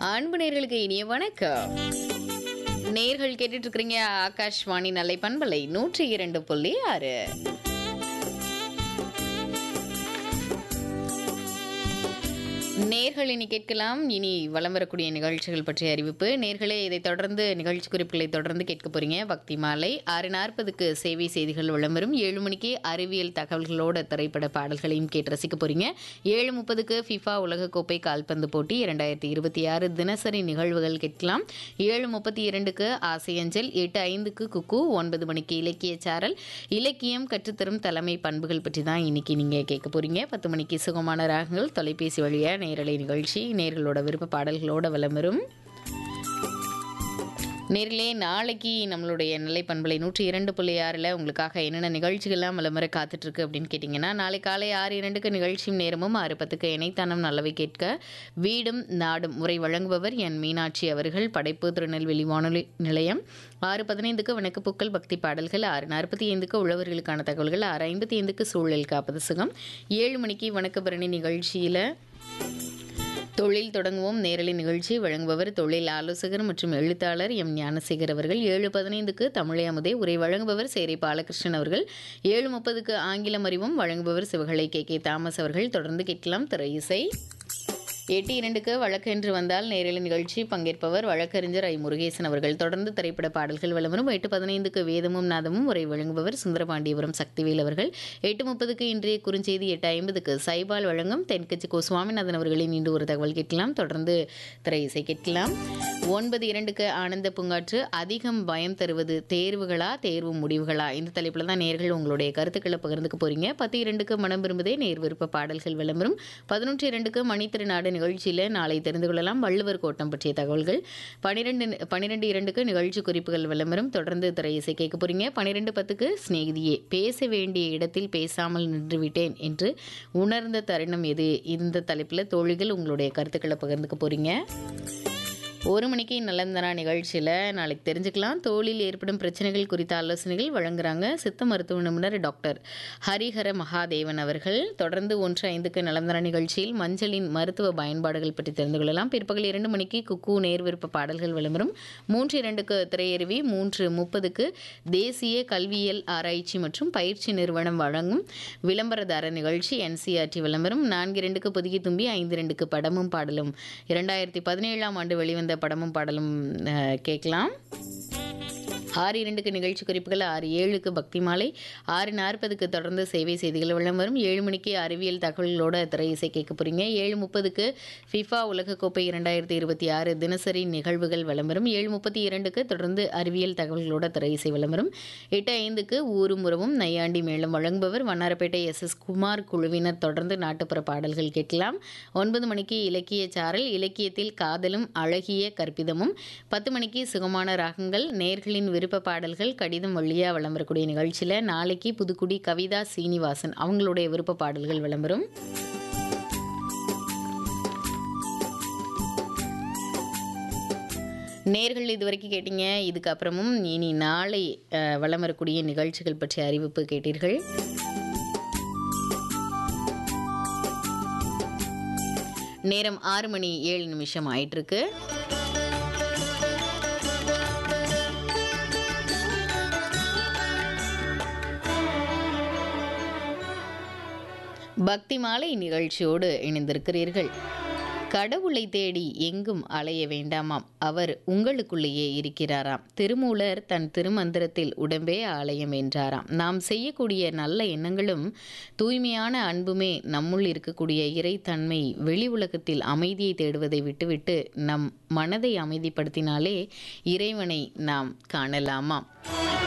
அன்பு நேர்களுக்கு இனிய வணக்கம் நேர்கள் கேட்டுட்டு இருக்கிறீங்க ஆகாஷ்வாணி நல்லை பண்பலை நூற்றி இரண்டு புள்ளி ஆறு நேர்கள் இனி கேட்கலாம் இனி வலம் வரக்கூடிய நிகழ்ச்சிகள் பற்றிய அறிவிப்பு நேர்களே இதை தொடர்ந்து நிகழ்ச்சி குறிப்புகளை தொடர்ந்து கேட்க போறீங்க பக்தி மாலை ஆறு நாற்பதுக்கு சேவை செய்திகள் விளம்பரம் ஏழு மணிக்கு அறிவியல் தகவல்களோட திரைப்பட பாடல்களையும் கேட்டு ரசிக்க போறீங்க ஏழு முப்பதுக்கு ஃபிஃபா உலகக்கோப்பை கால்பந்து போட்டி இரண்டாயிரத்தி இருபத்தி ஆறு தினசரி நிகழ்வுகள் கேட்கலாம் ஏழு முப்பத்தி இரண்டுக்கு ஆசையஞ்சல் எட்டு ஐந்துக்கு குக்கு ஒன்பது மணிக்கு இலக்கிய சாரல் இலக்கியம் கற்றுத்தரும் தலைமை பண்புகள் பற்றி தான் இன்னைக்கு நீங்கள் கேட்க போறீங்க பத்து மணிக்கு சுகமான ராகங்கள் தொலைபேசி வழியாக நேரலை நிகழ்ச்சி நேர்களோட விருப்ப பாடல்களோட விளம்பரம் நேரிலே நாளைக்கு நம்மளுடைய நிலை பண்பலை நூற்றி இரண்டு புள்ளி ஆறில் உங்களுக்காக என்னென்ன நிகழ்ச்சிகள்லாம் விளம்பர காத்துட்ருக்கு அப்படின்னு கேட்டிங்கன்னா நாளை காலை ஆறு இரண்டுக்கு நிகழ்ச்சியும் நேரமும் ஆறு பத்துக்கு இணைத்தானம் நல்லவை கேட்க வீடும் நாடும் உரை வழங்குபவர் என் மீனாட்சி அவர்கள் படைப்பு திருநெல்வேலி வானொலி நிலையம் ஆறு பதினைந்துக்கு வணக்கப்பூக்கள் பக்தி பாடல்கள் ஆறு நாற்பத்தி ஐந்துக்கு உழவர்களுக்கான தகவல்கள் ஆறு ஐம்பத்தி ஐந்துக்கு சூழல் காப்பது சுகம் ஏழு மணிக்கு வணக்கபரணி நிகழ்ச்சியில் தொழில் தொடங்குவோம் நேரலை நிகழ்ச்சி வழங்குபவர் தொழில் ஆலோசகர் மற்றும் எழுத்தாளர் எம் ஞானசேகர் அவர்கள் ஏழு பதினைந்துக்கு தமிழை அமுதே உரை வழங்குபவர் சேரை பாலகிருஷ்ணன் அவர்கள் ஏழு முப்பதுக்கு ஆங்கிலம் அறிவும் வழங்குபவர் சிவகலை கே கே தாமஸ் அவர்கள் தொடர்ந்து கேட்கலாம் திரை இசை எட்டு இரண்டுக்கு வழக்கென்று வந்தால் நேரலை நிகழ்ச்சி பங்கேற்பவர் வழக்கறிஞர் ஐ முருகேசன் அவர்கள் தொடர்ந்து திரைப்பட பாடல்கள் விளம்பரம் எட்டு பதினைந்துக்கு வேதமும் நாதமும் உரை வழங்குபவர் சுந்தரபாண்டியபுரம் சக்திவேல் அவர்கள் எட்டு முப்பதுக்கு இன்றைய குறுஞ்செய்தி எட்டு ஐம்பதுக்கு சைபால் வழங்கும் தென்கட்சி கோ சுவாமிநாதன் அவர்களின் இன்று ஒரு தகவல் கேட்கலாம் தொடர்ந்து திரை இசை கேட்கலாம் ஒன்பது இரண்டுக்கு ஆனந்த பூங்காற்று அதிகம் பயம் தருவது தேர்வுகளா தேர்வு முடிவுகளா இந்த தலைப்பில் தான் நேர்கள் உங்களுடைய கருத்துக்களை பகிர்ந்துக்க போறீங்க பத்து இரண்டுக்கு மனம் விரும்புதே நேர் விருப்ப பாடல்கள் விளம்பரம் பதினொன்று இரண்டுக்கு மணித்திருநாடு நிகழ்ச்சியில் நாளை தெரிந்து கொள்ளலாம் வள்ளுவர் கோட்டம் பற்றிய தகவல்கள் பன்னிரெண்டு பன்னிரெண்டு இரண்டுக்கு நிகழ்ச்சி குறிப்புகள் விளம்பரம் தொடர்ந்து திரை இசை கேட்க போறீங்க பன்னிரெண்டு பத்துக்கு சிநேகிதியே பேச வேண்டிய இடத்தில் பேசாமல் நின்றுவிட்டேன் என்று உணர்ந்த தருணம் எது இந்த தலைப்பில் தோழிகள் உங்களுடைய கருத்துக்களை பகிர்ந்துக்க போறீங்க ஒரு மணிக்கு நலந்தனா நிகழ்ச்சியில் நாளைக்கு தெரிஞ்சுக்கலாம் தோலில் ஏற்படும் பிரச்சனைகள் குறித்த ஆலோசனைகள் வழங்குறாங்க சித்த மருத்துவ நிபுணர் டாக்டர் ஹரிஹர மகாதேவன் அவர்கள் தொடர்ந்து ஒன்று ஐந்துக்கு நலந்தனா நிகழ்ச்சியில் மஞ்சளின் மருத்துவ பயன்பாடுகள் பற்றி தெரிந்து கொள்ளலாம் பிற்பகல் இரண்டு மணிக்கு குக்கு நேர்விருப்ப பாடல்கள் விளம்பரம் மூன்று இரண்டுக்கு திரையருவி மூன்று முப்பதுக்கு தேசிய கல்வியியல் ஆராய்ச்சி மற்றும் பயிற்சி நிறுவனம் வழங்கும் விளம்பரதார நிகழ்ச்சி என்சிஆர்டி விளம்பரம் நான்கு இரண்டுக்கு புதிய தும்பி ஐந்து இரண்டுக்கு படமும் பாடலும் இரண்டாயிரத்தி பதினேழாம் ஆண்டு வெளிவந்த படமும் பாடலும் அஹ், கேட்கலாம் ஆறு இரண்டுக்கு நிகழ்ச்சி குறிப்புகள் ஆறு ஏழுக்கு பக்தி மாலை ஆறு நாற்பதுக்கு தொடர்ந்து சேவை செய்திகள் விளம்பரம் ஏழு மணிக்கு அறிவியல் தகவல்களோட திரை இசை கேட்க போறீங்க ஏழு முப்பதுக்கு ஃபிஃபா உலகக்கோப்பை இரண்டாயிரத்தி இருபத்தி ஆறு தினசரி நிகழ்வுகள் விளம்பரம் ஏழு முப்பத்தி இரண்டுக்கு தொடர்ந்து அறிவியல் தகவல்களோட திரை இசை விளம்பரம் எட்டு ஐந்துக்கு ஊரும் உறவும் நையாண்டி மேளம் வழங்குபவர் வண்ணாரப்பேட்டை எஸ் எஸ் குமார் குழுவினர் தொடர்ந்து நாட்டுப்புற பாடல்கள் கேட்கலாம் ஒன்பது மணிக்கு இலக்கிய சாரல் இலக்கியத்தில் காதலும் அழகிய கற்பிதமும் பத்து மணிக்கு சுகமான ராகங்கள் நேர்களின் விருப்ப பாடல்கள் கடிதம் வழியா விளம்பரக்கூடிய நிகழ்ச்சியில் நாளைக்கு புதுக்குடி கவிதா சீனிவாசன் அவங்களுடைய விருப்ப பாடல்கள் விளம்பரம் நேர்கள் இது வரைக்கும் கேட்டீங்க இதுக்கப்புறமும் இனி நாளை அஹ், வலம் வரக்கூடிய நிகழ்ச்சிகள் பற்றிய அறிவிப்பு கேட்டீர்கள் நேரம் ஆறு மணி ஏழு நிமிஷம் ஆயிட்டிருக்கு பக்தி மாலை நிகழ்ச்சியோடு இணைந்திருக்கிறீர்கள் கடவுளை தேடி எங்கும் அலைய வேண்டாமாம் அவர் உங்களுக்குள்ளேயே இருக்கிறாராம் திருமூலர் தன் திருமந்திரத்தில் உடம்பே ஆலயம் என்றாராம் நாம் செய்யக்கூடிய நல்ல எண்ணங்களும் தூய்மையான அன்புமே நம்முள் இருக்கக்கூடிய இறைத்தன்மை வெளி உலகத்தில் அமைதியை தேடுவதை விட்டுவிட்டு நம் மனதை அமைதிப்படுத்தினாலே இறைவனை நாம் காணலாமாம்